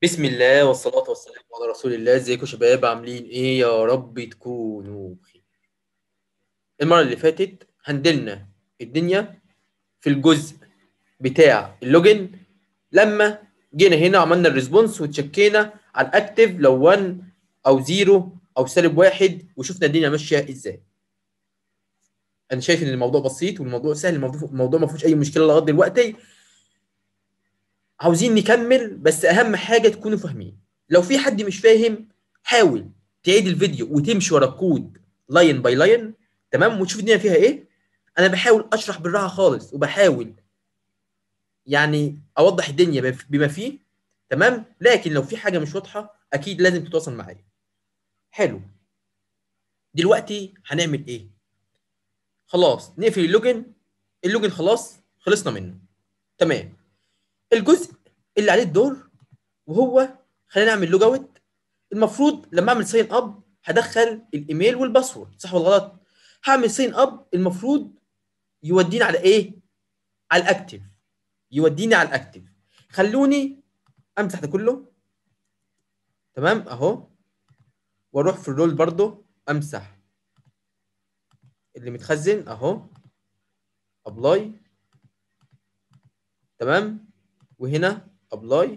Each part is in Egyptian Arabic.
بسم الله والصلاة والسلام على رسول الله ازيكم يا شباب عاملين ايه يا رب تكونوا بخير المرة اللي فاتت هندلنا الدنيا في الجزء بتاع اللوجن لما جينا هنا عملنا الريسبونس وتشكينا على الاكتف لو 1 او 0 او سالب واحد وشفنا الدنيا ماشية ازاي انا شايف ان الموضوع بسيط والموضوع سهل الموضوع الموضوع ما فيهوش اي مشكلة لغاية دلوقتي عاوزين نكمل بس اهم حاجه تكونوا فاهمين لو في حد مش فاهم حاول تعيد الفيديو وتمشي ورا الكود لاين باي لاين تمام وتشوف الدنيا فيها ايه انا بحاول اشرح بالراحه خالص وبحاول يعني اوضح الدنيا بف- بما فيه تمام لكن لو في حاجه مش واضحه اكيد لازم تتواصل معايا حلو دلوقتي هنعمل ايه خلاص نقفل اللوجن اللوجن خلاص خلصنا منه تمام الجزء اللي عليه الدور وهو خلينا نعمل لوج اوت المفروض لما اعمل ساين اب هدخل الايميل والباسورد صح ولا غلط هعمل ساين اب المفروض يوديني على ايه على الاكتف يوديني على الاكتف خلوني امسح ده كله تمام اهو واروح في الرول برضو امسح اللي متخزن اهو ابلاي تمام وهنا ابلاي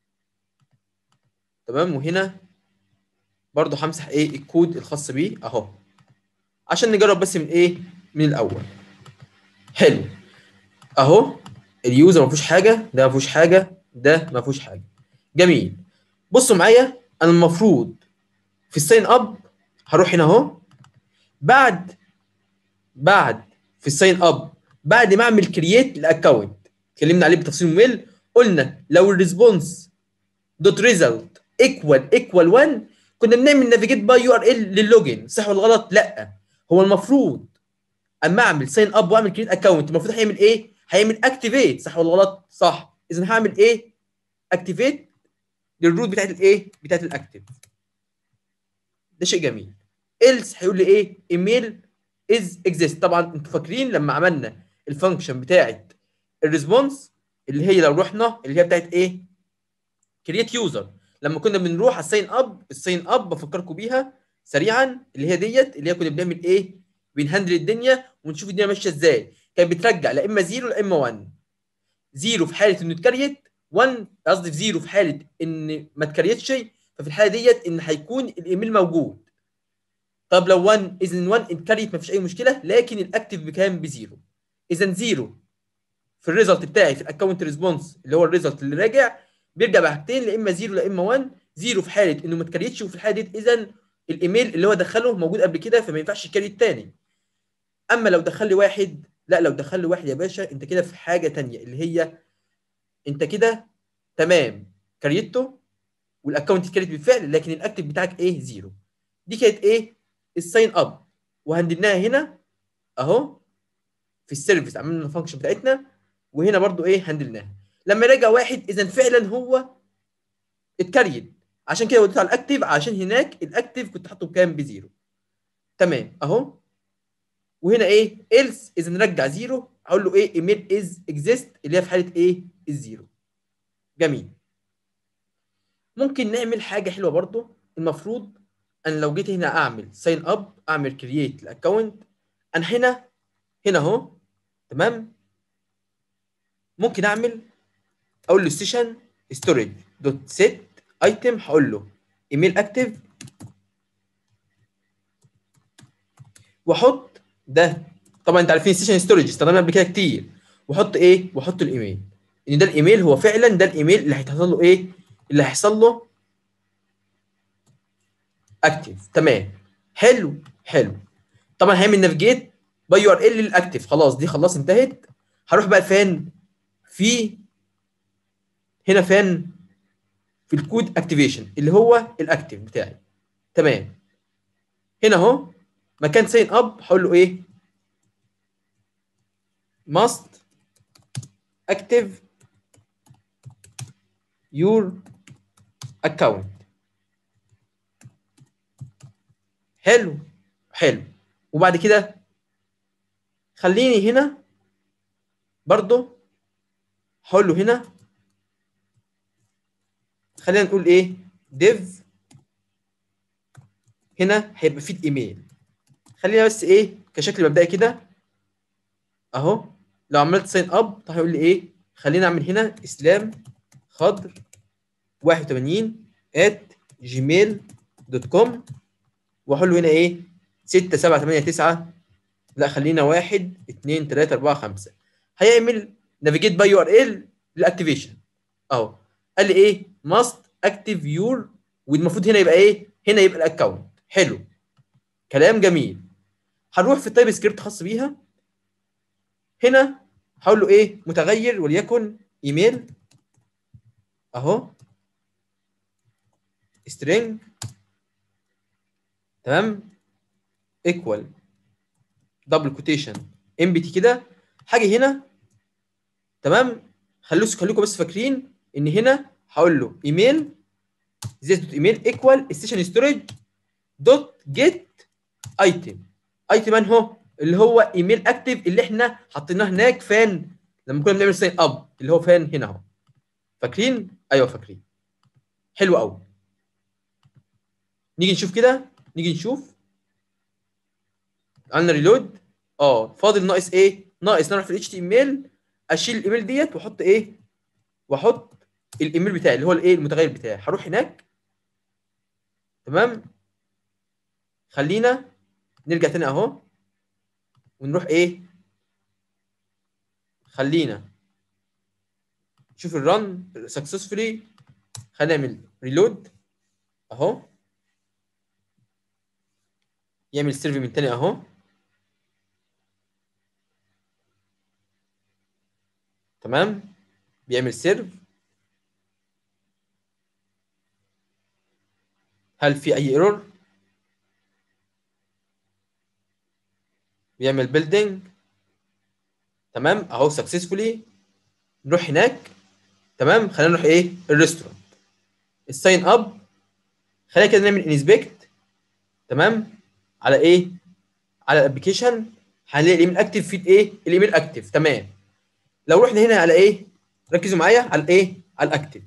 تمام وهنا برضو همسح ايه الكود الخاص بيه اهو عشان نجرب بس من ايه من الاول حلو اهو اليوزر ما فيهوش حاجه ده ما فيهوش حاجه ده ما فيهوش حاجه جميل بصوا معايا انا المفروض في الساين اب هروح هنا اهو بعد بعد في الساين اب بعد ما اعمل كرييت الاكونت اتكلمنا عليه بتفصيل ممل قلنا لو الريسبونس دوت ريزلت ايكوال ايكوال 1 كنا بنعمل نافيجيت باي يو ار ال للوجن صح ولا غلط؟ لا هو المفروض اما اعمل ساين اب واعمل كريت اكونت المفروض هيعمل ايه؟ هيعمل اكتيفيت صح ولا غلط؟ صح اذا هعمل ايه؟ اكتيفيت للروت بتاعت الايه؟ بتاعت الاكتيف ده شيء جميل ايلس هيقول لي ايه؟ ايميل از اكزيست طبعا انتوا فاكرين لما عملنا الفانكشن بتاعت الريسبونس اللي هي لو رحنا اللي هي بتاعت ايه؟ كرييت يوزر لما كنا بنروح على الساين اب الساين اب بفكركم بيها سريعا اللي هي ديت اللي هي كنا بنعمل ايه؟ بنهندل الدنيا ونشوف الدنيا ماشيه ازاي كانت بترجع لا اما زيرو لا اما 1 زيرو في حاله انه اتكريت 1 قصدي في زيرو في حاله ان ما اتكريتش ففي الحاله ديت ان هيكون الايميل موجود طب لو 1 اذا 1 اتكريت ما فيش اي مشكله لكن الاكتف بكام بزيرو اذا زيرو في الريزلت بتاعي في الاكونت ريسبونس اللي هو الريزلت اللي راجع بيرجع بحاجتين لا اما زيرو لا اما 1 زيرو في حاله انه ما اتكريتش وفي الحاله ديت اذا الايميل اللي هو دخله موجود قبل كده فما ينفعش يكريت تاني اما لو دخل لي واحد لا لو دخل لي واحد يا باشا انت كده في حاجه تانية اللي هي انت كده تمام كريته والاكونت اتكريت بالفعل لكن الاكتف بتاعك ايه زيرو دي كانت ايه الساين اب وهندلناها هنا اهو في السيرفيس عملنا الفانكشن بتاعتنا وهنا برضو ايه هندلناها لما يرجع واحد اذا فعلا هو اتكريت عشان كده وديته على الاكتف عشان هناك الاكتف كنت حاطه بكام بزيرو تمام اهو وهنا ايه else اذا نرجع زيرو اقول له ايه ايميل از اكزيست اللي هي في حاله ايه الزيرو جميل ممكن نعمل حاجه حلوه برضو المفروض انا لو جيت هنا اعمل ساين اب اعمل كرييت الاكونت انا هنا هنا اهو تمام ممكن اعمل اقول له سيشن ستورج دوت سيت ايتم هقول له ايميل اكتف واحط ده طبعا انت عارفين سيشن ستورج استخدمنا قبل كده كتير واحط ايه واحط الايميل ان ده الايميل هو فعلا ده الايميل اللي هيحصل له ايه اللي هيحصل له اكتف تمام حلو حلو طبعا هيعمل نافيجيت باي يو ار ال للاكتف خلاص دي خلاص انتهت هروح بقى فين في هنا فين في الكود اكتيفيشن اللي هو الاكتف بتاعي تمام هنا اهو مكان ساين اب هقول له ايه must active your account حلو حلو وبعد كده خليني هنا برضو هقول له هنا خلينا نقول ايه ديف هنا هيبقى فيه الايميل خلينا بس ايه كشكل مبدئي كده اهو لو عملت ساين اب طب هيقول لي ايه خلينا اعمل هنا اسلام خضر 81 at جيميل دوت كوم واقول له هنا ايه 6 7 8 9 لا خلينا 1 2 3 4 5 هيعمل نافيجيت باي يو ار ال للاكتيفيشن اهو قال لي ايه ماست اكتيف يور والمفروض هنا يبقى ايه هنا يبقى الاكونت حلو كلام جميل هنروح في التايب سكريبت خاص بيها هنا هقول له ايه متغير وليكن ايميل اهو string تمام equal دبل كوتيشن ام بي تي كده حاجه هنا تمام خلوا خليكم بس فاكرين ان هنا هقول له ايميل زيت دوت ايميل ايكوال ستيشن ستورج دوت جيت ايتم ايتم من هو اللي هو ايميل اكتف اللي احنا حطيناه هناك فان لما كنا بنعمل ساين اب اللي هو فان هنا اهو فاكرين ايوه فاكرين حلو قوي نيجي نشوف كده نيجي نشوف عندنا ريلود اه فاضل ناقص ايه ناقص نروح في الاتش تي ام ال اشيل الايميل ديت واحط ايه واحط الايميل بتاعي اللي هو الايه المتغير بتاعي هروح هناك تمام خلينا نرجع تاني اهو ونروح ايه خلينا شوف الرن سكسسفولي خلينا نعمل ريلود اهو يعمل سيرف من تاني اهو تمام بيعمل سيرف هل في اي ايرور بيعمل بيلدينج تمام اهو سكسسفولي نروح هناك تمام خلينا نروح ايه الريستورانت الساين اب خلينا كده نعمل انسبكت تمام على ايه على الابلكيشن هنلاقي الايميل اكتف في ايه الايميل اكتف تمام لو رحنا هنا على ايه ركزوا معايا على الايه على الاكتف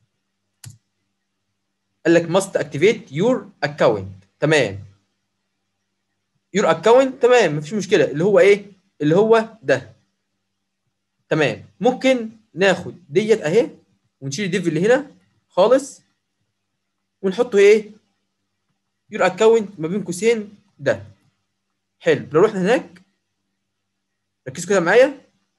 قال لك ماست اكتيفيت يور اكونت تمام يور اكونت تمام مفيش مشكله اللي هو ايه اللي هو ده تمام ممكن ناخد ديت اهي ونشيل الديف اللي هنا خالص ونحطه ايه يور اكونت ما بين قوسين ده حلو لو رحنا هناك ركزوا كده معايا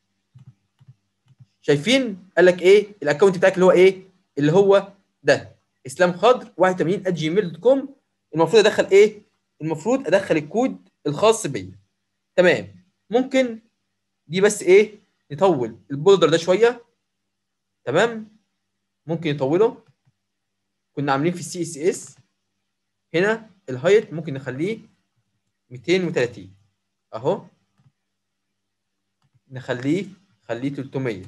شايفين قال لك ايه الاكونت بتاعك اللي هو ايه اللي هو ده اسلام خضر 81 جيميل دوت كوم المفروض ادخل ايه المفروض ادخل الكود الخاص بيا تمام ممكن دي بس ايه نطول البولدر ده شويه تمام ممكن نطوله كنا عاملين في السي اس اس هنا الهايت ممكن نخليه 230 اهو نخليه خليه 300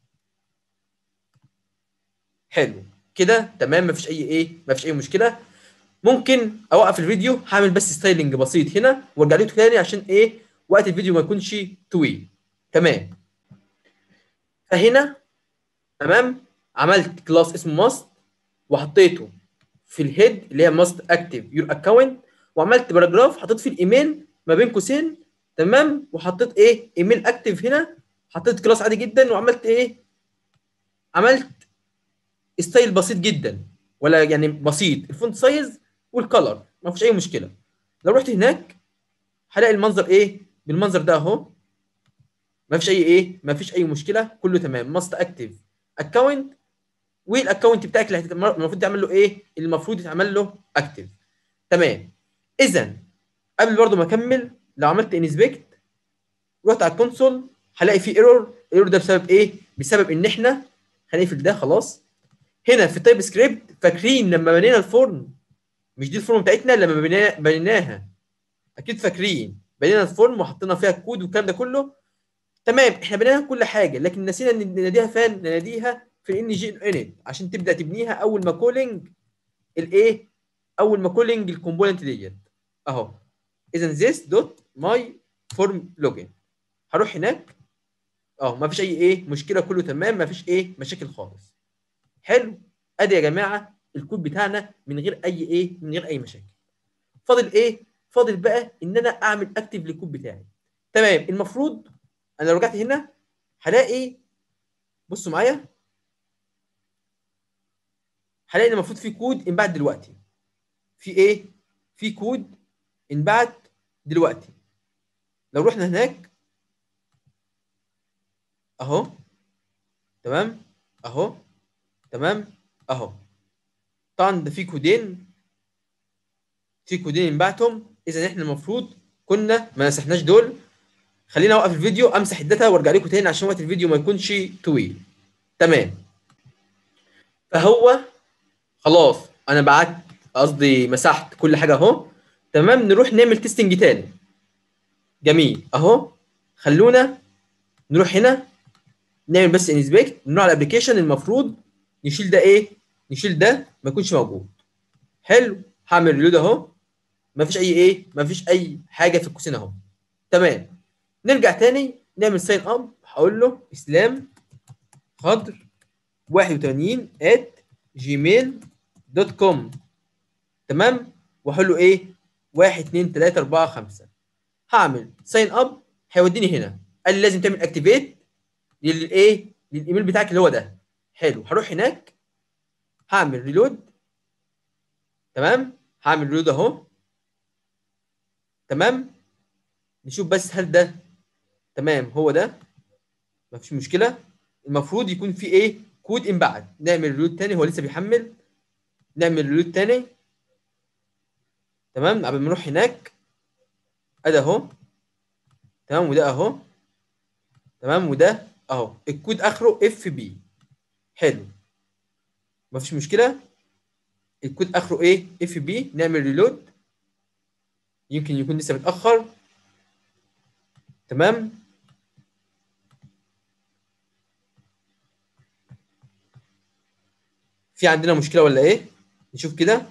حلو كده تمام مفيش اي ايه مفيش اي مشكله ممكن اوقف الفيديو هعمل بس ستايلنج بسيط هنا وارجع له تاني عشان ايه وقت الفيديو ما يكونش طويل تمام فهنا تمام عملت كلاس اسمه ماست وحطيته في الهيد اللي هي ماست اكتف يور اكونت وعملت باراجراف حطيت فيه الايميل ما بين قوسين تمام وحطيت ايه ايميل اكتف هنا حطيت كلاس عادي جدا وعملت ايه عملت ستايل بسيط جدا ولا يعني بسيط الفونت سايز والكلر ما فيش اي مشكله لو رحت هناك هلاقي المنظر ايه بالمنظر ده اهو ما فيش اي ايه ما فيش اي مشكله كله تمام ماست اكتف اكونت والاكونت بتاعك اللي هتت- المفروض تعمل له ايه المفروض يتعمل له اكتف تمام اذا قبل برضو ما اكمل لو عملت انسبكت رحت على الكونسول هلاقي فيه ايرور الايرور ده بسبب ايه بسبب ان احنا هنقفل ده خلاص هنا في التايب سكريبت فاكرين لما بنينا الفورم مش دي الفورم بتاعتنا لما بنينا بنيناها اكيد فاكرين بنينا الفورم وحطينا فيها الكود والكلام ده كله تمام احنا بنينا كل حاجه لكن نسينا ان نناديها فين نناديها في الان جي انت عشان تبدا تبنيها اول ما كولينج الايه اول ما كولينج الكومبوننت ديت اهو اذا this دوت ماي فورم لوجن هروح هناك اه ما فيش اي ايه مشكله كله تمام ما فيش ايه مشاكل خالص حلو ادي يا جماعه الكود بتاعنا من غير اي ايه من غير اي مشاكل فاضل ايه فاضل بقى ان انا اعمل اكتف للكود بتاعي تمام المفروض انا لو رجعت هنا هلاقي بصوا معايا هلاقي ان المفروض في كود انبعت دلوقتي في ايه في كود انبعت دلوقتي لو رحنا هناك اهو تمام اهو تمام اهو طبعا ده في كودين في كودين انبعتهم اذا احنا المفروض كنا ما مسحناش دول خلينا اوقف الفيديو امسح الداتا وارجع لكم تاني عشان وقت الفيديو ما يكونش طويل تمام فهو خلاص انا بعت قصدي مسحت كل حاجه اهو تمام نروح نعمل تيستنج تاني جميل اهو خلونا نروح هنا نعمل بس انسبكت نروح على الابلكيشن المفروض نشيل ده ايه نشيل ده ما يكونش موجود حلو هعمل ريلود اهو ما فيش اي ايه ما فيش اي حاجه في القوسين اهو تمام نرجع تاني نعمل ساين اب هقول له اسلام خضر 81 at gmail دوت كوم تمام واقول له ايه 1 2 3 4 5 هعمل ساين اب هيوديني هنا قال لي لازم تعمل اكتيفيت للايه للايميل بتاعك اللي هو ده حلو هروح هناك هعمل ريلود تمام هعمل ريلود اهو تمام نشوف بس هل ده تمام هو ده مفيش مشكله المفروض يكون في ايه كود انبعت نعمل ريلود تاني هو لسه بيحمل نعمل ريلود تاني تمام قبل ما نروح هناك ادي اهو تمام وده اهو تمام وده اهو الكود اخره اف بي حلو مفيش مشكله الكود اخره ايه اف بي نعمل ريلود يمكن يكون لسه متاخر تمام في عندنا مشكله ولا ايه نشوف كده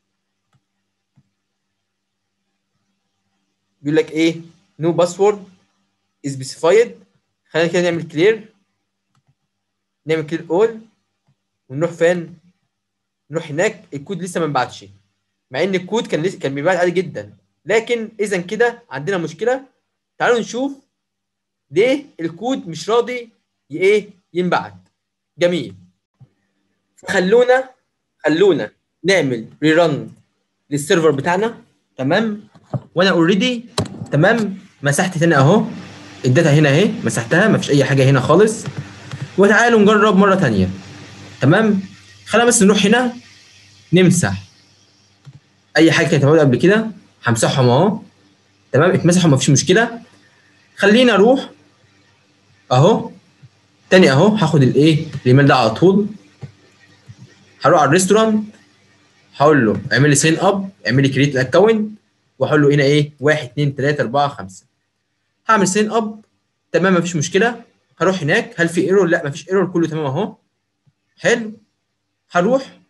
بيقول لك ايه نو باسورد سبيسيفايد خلينا كده نعمل كلير نعمل كلير اول ونروح فين نروح هناك الكود لسه ما انبعتش مع ان الكود كان لسه كان بيبعت عادي جدا لكن اذا كده عندنا مشكله تعالوا نشوف ليه الكود مش راضي ايه ينبعت جميل خلونا خلونا نعمل ريرن للسيرفر بتاعنا تمام وانا اوريدي تمام مسحت هنا اهو الداتا هنا اهي مسحتها مفيش اي حاجه هنا خالص وتعالوا نجرب مره ثانيه تمام خلينا بس نروح هنا نمسح اي حاجه كانت موجوده قبل كده همسحهم اهو تمام اتمسحوا مفيش مشكله خلينا اروح اهو تاني اهو هاخد الايه الايميل ده على طول هروح على الريستورانت هقول له اعمل لي ساين اب اعمل لي كريت الاكونت واقول له هنا ايه 1 2 3 4 5 هعمل ساين اب تمام مفيش مشكله هروح هناك هل في ايرور لا مفيش ايرور كله تمام اهو حلو هروح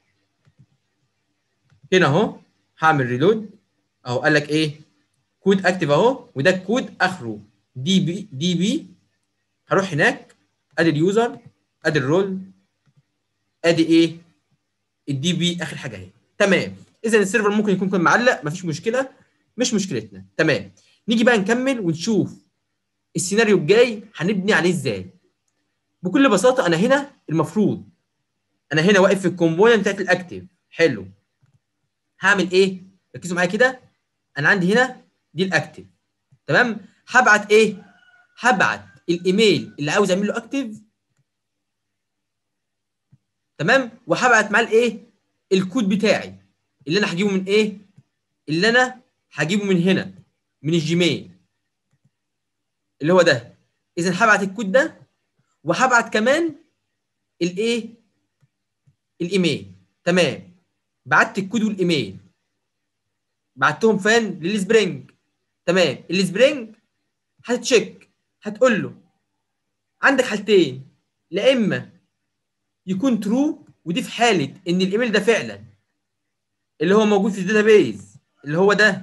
هنا اهو هعمل ريلود اهو قال لك ايه كود اكتف اهو وده الكود اخره دي بي دي بي هروح هناك ادي اليوزر ادي الرول ادي ايه الدي بي اخر حاجه اهي تمام اذا السيرفر ممكن يكون كان معلق مفيش مشكله مش مشكلتنا تمام نيجي بقى نكمل ونشوف السيناريو الجاي هنبني عليه ازاي بكل بساطه انا هنا المفروض انا هنا واقف في الكومبوننت بتاعت الاكتف حلو هعمل ايه ركزوا معايا كده انا عندي هنا دي الاكتف تمام هبعت ايه هبعت الايميل اللي عاوز اعمل له اكتف تمام وهبعت معاه الايه الكود بتاعي اللي انا هجيبه من ايه اللي انا هجيبه من هنا من الجيميل اللي هو ده اذا هبعت الكود ده وهبعت كمان الايه الايميل تمام بعت الكود والايميل بعتهم فين للسبرينج تمام السبرينج هتتشيك هتقول له عندك حالتين لا اما يكون ترو ودي في حاله ان الايميل ده فعلا اللي هو موجود في الداتابيز اللي هو ده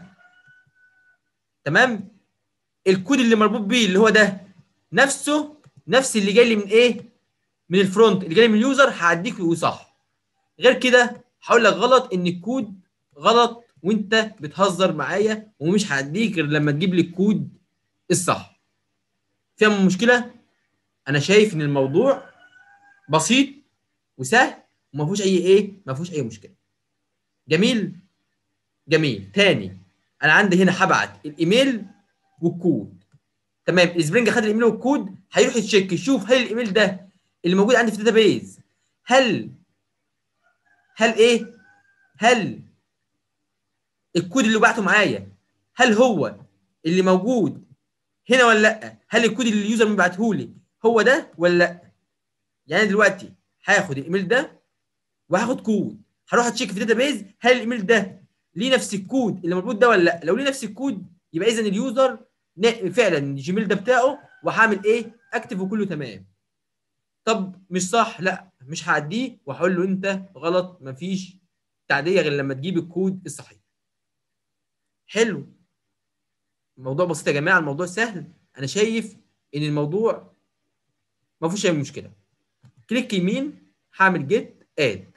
تمام الكود اللي مربوط بيه اللي هو ده نفسه نفس اللي جاي لي من ايه من الفرونت اللي جاي لي من اليوزر هعديك وصح غير كده هقول لك غلط ان الكود غلط وانت بتهزر معايا ومش هعديك غير لما تجيب لي الكود الصح فيها مشكله انا شايف ان الموضوع بسيط وسهل وما فيهوش اي ايه ما فيهوش اي مشكله جميل جميل تاني انا عندي هنا هبعت الايميل والكود تمام سبرينج خد الايميل والكود هيروح يتشيك يشوف هل الايميل ده اللي موجود عندي في الداتابيز هل هل ايه هل الكود اللي بعته معايا هل هو اللي موجود هنا ولا لا هل الكود اللي اليوزر مبعته لي هو ده ولا لا يعني دلوقتي هاخد الايميل ده وهاخد كود هروح اتشيك في الداتابيز هل الايميل ده ليه نفس الكود اللي مربوط ده ولا لا لو ليه نفس الكود يبقى اذا اليوزر فعلا الجيميل ده بتاعه وهعمل ايه اكتف وكله تمام طب مش صح لا مش هعديه وهقول له انت غلط مفيش تعديه غير لما تجيب الكود الصحيح حلو الموضوع بسيط يا جماعه الموضوع سهل انا شايف ان الموضوع ما فيهوش اي مشكله كليك يمين هعمل جيت اد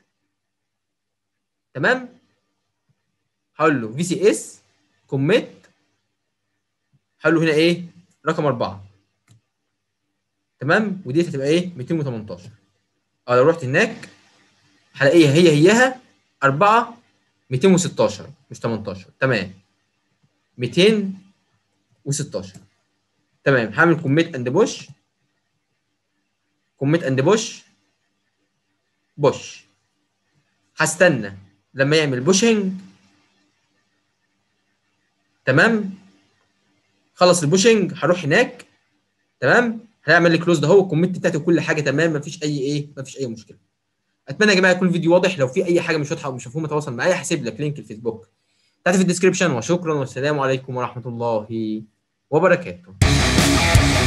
تمام هقول له في سي اس كوميت هقول له هنا ايه رقم أربعة تمام ودي هتبقى ايه 218 اه لو رحت هناك هلاقيها هي هيها 4 216 مش 18 تمام 216 تمام هعمل كوميت اند بوش كوميت اند بوش بوش هستنى لما يعمل بوشنج تمام خلص البوشنج هروح هناك تمام هنعمل لي كلوز ده هو الكومنت بتاعتي وكل حاجه تمام مفيش اي ايه مفيش اي مشكله اتمنى يا جماعه يكون الفيديو واضح لو في اي حاجه مش واضحه او مش مفهومه تواصل معايا هسيب لك لينك الفيسبوك تحت في الديسكربشن وشكرا والسلام عليكم ورحمه الله وبركاته